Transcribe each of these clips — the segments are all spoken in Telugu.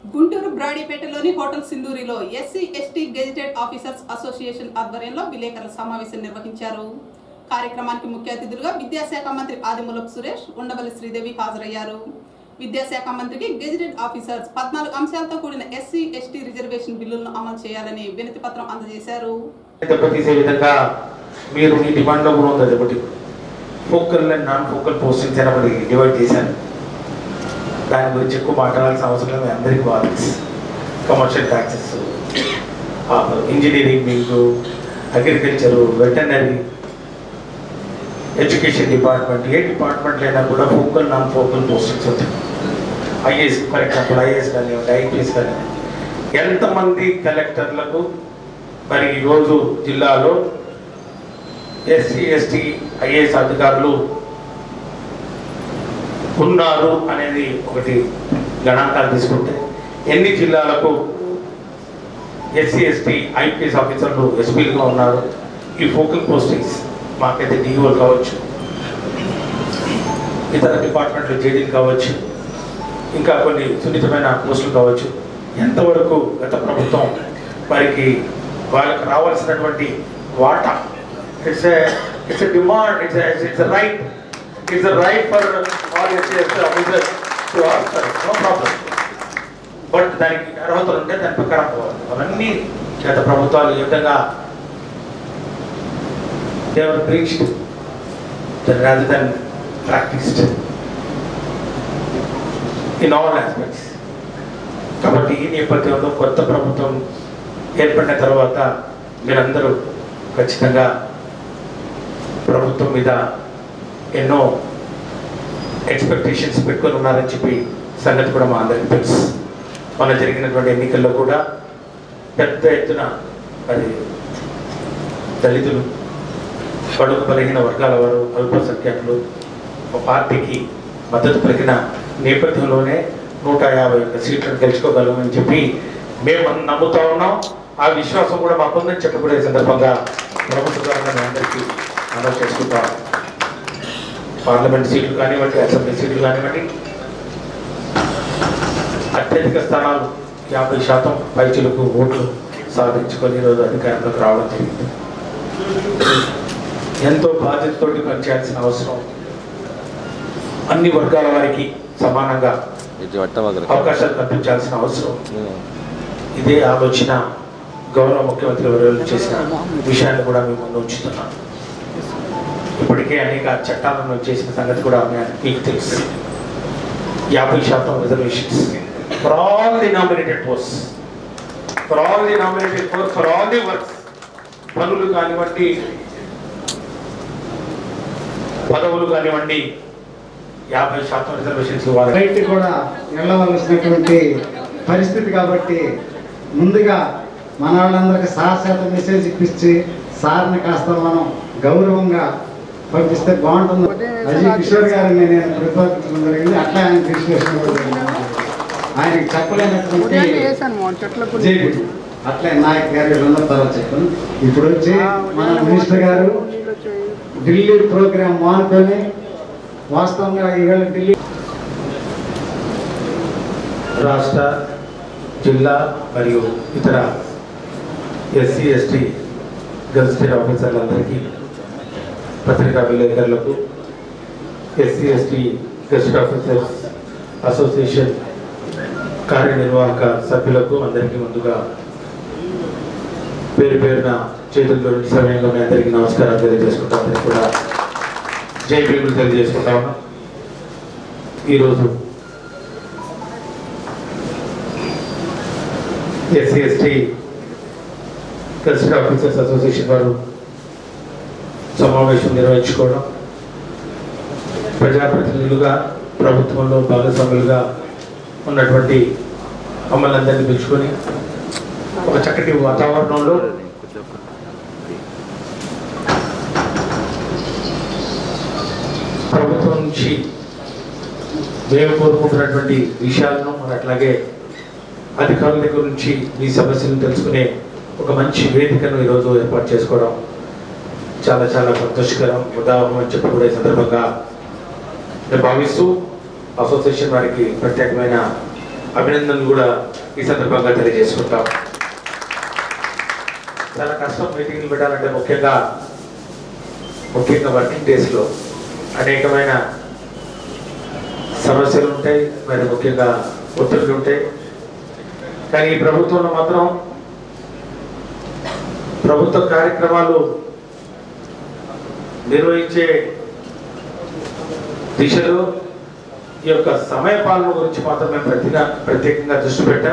గుంటూరు బ్రాడీపేటలోని హోటల్ సింధూరిలో SC ST gazetted officers association ఆధ్వర్యంలో విలేకరుల సమావేశం నిర్వహించారు కార్యక్రమానికి ముఖ్య అతిథులుగా విద్యాశాఖ మంత్రి ఆదిమూలపు సురేష్ ఉండవల్లి శ్రీదేవి హాజరయ్యారు విద్యాశాఖ మంత్రికి గెజిటెడ్ ఆఫీసర్స్ పద్నాలుగు అంశాలతో కూడిన ఎస్సీ ఎస్టీ రిజర్వేషన్ బిల్లులను అమలు చేయాలని వినతి పత్రం అందజేశారు దెబ్బతీసే విధంగా మీరు మీ డిమాండ్లో కూడా ఉంది ఒకటి focal and non focal postings అని ఒకటి డివైడ్ చేశాను దాని గురించి ఎక్కువ మాట్లాడాల్సిన అవసరం లేదు మీ అందరికీ బాగా కమర్షియల్ ట్యాక్సెస్ ఇంజనీరింగ్ మీకు అగ్రికల్చరు వెటర్నరీ ఎడ్యుకేషన్ డిపార్ట్మెంట్ ఏ డిపార్ట్మెంట్ అయినా కూడా ఫోకల్ నాన్ ఫోకల్ పోస్టింగ్స్ ఉంటాయి ఐఏఎస్ ఫర్ ఎగ్జాంపుల్ ఐఏఎస్ కానివ్వండి ఐపీఎస్ కానివ్వండి ఎంతమంది కలెక్టర్లకు మరి ఈరోజు జిల్లాలో ఎస్సీ ఎస్టీ ఐఏఎస్ అధికారులు ఉన్నారు అనేది ఒకటి గణాంకాలు తీసుకుంటే ఎన్ని జిల్లాలకు ఎస్సీ ఎస్టీ ఐపీఎస్ ఆఫీసర్లు ఎస్పీలుగా ఉన్నారు ఈ ఫోకల్ పోస్టింగ్స్ మాకైతే డిఓలు కావచ్చు ఇతర డిపార్ట్మెంట్లు జేడీలు కావచ్చు ఇంకా కొన్ని సున్నితమైన పోస్టులు కావచ్చు ఎంతవరకు గత ప్రభుత్వం వారికి వాళ్ళకి రావాల్సినటువంటి వాటా it's it's demand it's it's right it's right for all officer to Oscar no problem but దానికి అర్హతలు ఉంటే దాని ప్రకారం పోవాలి అవన్నీ గత ప్రభుత్వాలు ఏ విధంగా they were preached rather than practiced in all aspects. కాబట్టి ఈ నేపథ్యంలో కొత్త ప్రభుత్వం ఏర్పడిన తర్వాత మీరందరూ ఖచ్చితంగా ప్రభుత్వం మీద ఎన్నో ఎక్స్పెక్టేషన్స్ పెట్టుకొని ఉన్నారని చెప్పి సంగతి కూడా మా అందరికీ తెలుసు మన జరిగినటువంటి ఎన్నికల్లో కూడా పెద్ద ఎత్తున మరి దళితులు బడుగు బలహీన వర్గాల వారు అల్పసంఖ్యాకులు ఒక పార్టీకి మద్దతు పలికిన నేపథ్యంలోనే నూట యాభై ఒక్క సీట్లను గెలుచుకోగలమని చెప్పి మేము నమ్ముతా ఉన్నాం ఆ విశ్వాసం కూడా మాకుందని చెప్పబడే సందర్భంగా ప్రభుత్వ ద్వారా మీ అందరికీ మనం చేసుకుంటాం పార్లమెంట్ సీట్లు కానివ్వండి అసెంబ్లీ సీట్లు కానివ్వండి అత్యధిక స్థానాలు యాభై శాతం పైచులకు ఓట్లు సాధించుకొని ఈరోజు అధికారంలోకి రావడం జరిగింది ఎంతో బాధ్యతతోటి పనిచేయాల్సిన అవసరం అన్ని వర్గాల వారికి సమానంగా ఇది పట్టవగల అవకాశాలు కల్పించాల్సిన అవసరం ఇదే ఆలోచన గౌరవ ముఖ్యమంత్రి వర్యులు చేసిన విషయాన్ని కూడా మేము ముందు ఉంచుతున్నాం ఇప్పటికే అనేక చట్టాలను చేసిన సంగతి కూడా మీ- మీకు తెలుసు యాభై శాతం reservations for all the nominated post for all the nominated post for all the works పనులు కానివ్వండి పదవులు కానివ్వండి యాభై శాతం రిజర్వేషన్స్ ఇవ్వాలి బయట కూడా వెళ్ళవలసినటువంటి పరిస్థితి కాబట్టి ముందుగా మన వాళ్ళందరికీ సార్ చేత మెసేజ్ ఇప్పించి సార్ని కాస్త మనం గౌరవంగా పంపిస్తే బాగుంటుంది అజయ్ కిషోర్ గారిని నేను ప్రతిపాదించడం జరిగింది అట్లా ఆయన విశ్లేషణ కూడా జరిగింది. ఆయనకి చెప్పలేనటువంటి జైలు అట్లే నాయక్ గారి వీళ్ళందరూ తర్వాత చెప్పాను ఇప్పుడు వచ్చి మన మినిస్టర్ గారు ఢిల్లీ ప్రోగ్రామ్ మానుకొని వాస్తవంగా ఈవేళ ఢిల్లీ రాష్ట్ర జిల్లా మరియు ఇతర ఎస్సీ ఎస్టీ గెజిటెడ్ ఆఫీసర్లందరికీ పత్రికా విలేకరులకు SC ST gazetted officers association కార్యనిర్వాహక సభ్యులకు అందరికీ ముందుగా పేరు పేరున చేతులతో సమయంలో మీ అందరికీ నమస్కారాలు తెలియజేసుకుంటా అందరికీ కూడా జై భీములు తెలియజేసుకుంటా ఉన్నాం ఈరోజు SC ST gazetted officers association వారు సమావేశం నిర్వహించుకోవడం ప్రజాప్రతినిధులుగా ప్రభుత్వంలో భాగస్వాములుగా ఉన్నటువంటి మమ్మల్ని అందరినీ పిలుచుకొని ఒక చక్కటి వాతావరణంలో ప్రభుత్వం నుంచి మేము కోరుకుంటున్నటువంటి విషయాలను మరి అట్లాగే అధికారుల దగ్గర నుంచి మీ సమస్యలను తెలుసుకునే ఒక మంచి వేదికను ఈరోజు ఏర్పాటు చేసుకోవడం చాలా చాలా సంతోషకరం ఉదాహరణ అని చెప్పి కూడా ఈ సందర్భంగా నేను భావిస్తూ అసోసియేషన్ వారికి ప్రత్యేకమైన అభినందనలు కూడా ఈ సందర్భంగా తెలియజేసుకుంటాం చాలా కష్టం మీటింగ్లు పెట్టాలంటే ముఖ్యంగా ముఖ్యంగా వర్కింగ్ డేస్లో అనేకమైన సమస్యలు ఉంటాయి మరి ముఖ్యంగా ఒత్తిడులు ఉంటాయి కానీ ఈ ప్రభుత్వంలో మాత్రం ప్రభుత్వ కార్యక్రమాలు నిర్వహించే దిశలో ఈ యొక్క సమయ పాలన గురించి మాత్రం మేము ప్రతిగా ప్రత్యేకంగా దృష్టి పెట్టాం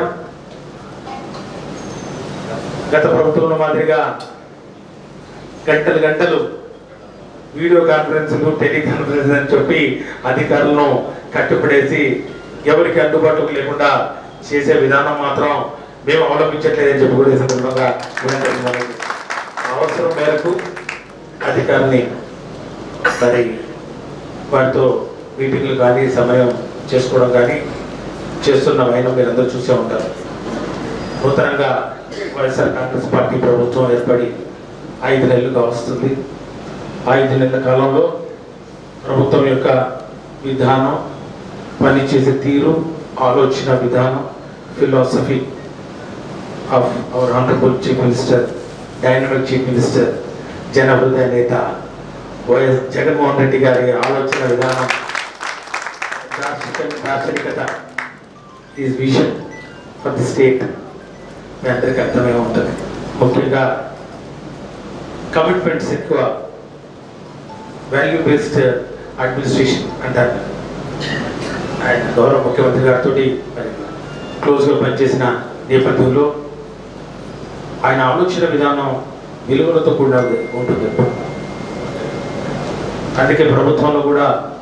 గత ప్రభుత్వంలో మాదిరిగా గంటలు గంటలు వీడియో కాన్ఫరెన్స్లు టెలికాన్ఫరెన్స్ అని చెప్పి అధికారులను కట్టుపడేసి ఎవరికి అందుబాటులోకి లేకుండా చేసే విధానం మాత్రం మేము అవలంబించట్లేదని చెప్పి కూడా ఈ సందర్భంగా వినండి మనకి. అవసరం మేరకు అధికారిని మరి వారితో మీటింగ్లు కానీ సమయం చేసుకోవడం కానీ చేస్తున్న వైనం మీరు అందరూ చూసే ఉంటారు నూతనంగా వైఎస్ఆర్ కాంగ్రెస్ పార్టీ ప్రభుత్వం ఏర్పడి ఐదు నెలలుగా వస్తుంది ఐదు నెలల కాలంలో ప్రభుత్వం యొక్క విధానం పనిచేసే తీరు ఆలోచన విధానం philosophy of our honourable chief minister dynamic chief minister జన హృదయ నేత వైఎస్ జగన్మోహన్ రెడ్డి గారి ఆలోచన విధానం దార్శనిక దార్శనికత is vision for the state మీ అందరికీ అర్థమై ఉంటుంది ముఖ్యంగా కమిట్మెంట్స్ ఎక్కువ వాల్యూ బేస్డ్ అడ్మినిస్ట్రేషన్ అంటారు ఆయన గౌరవ ముఖ్యమంత్రి గారితో మరి క్లోజ్గా పనిచేసిన నేపథ్యంలో ఆయన ఆలోచన విధానం విలువలతో కూడిన ఉంటుంది అందుకే ప్రభుత్వంలో కూడా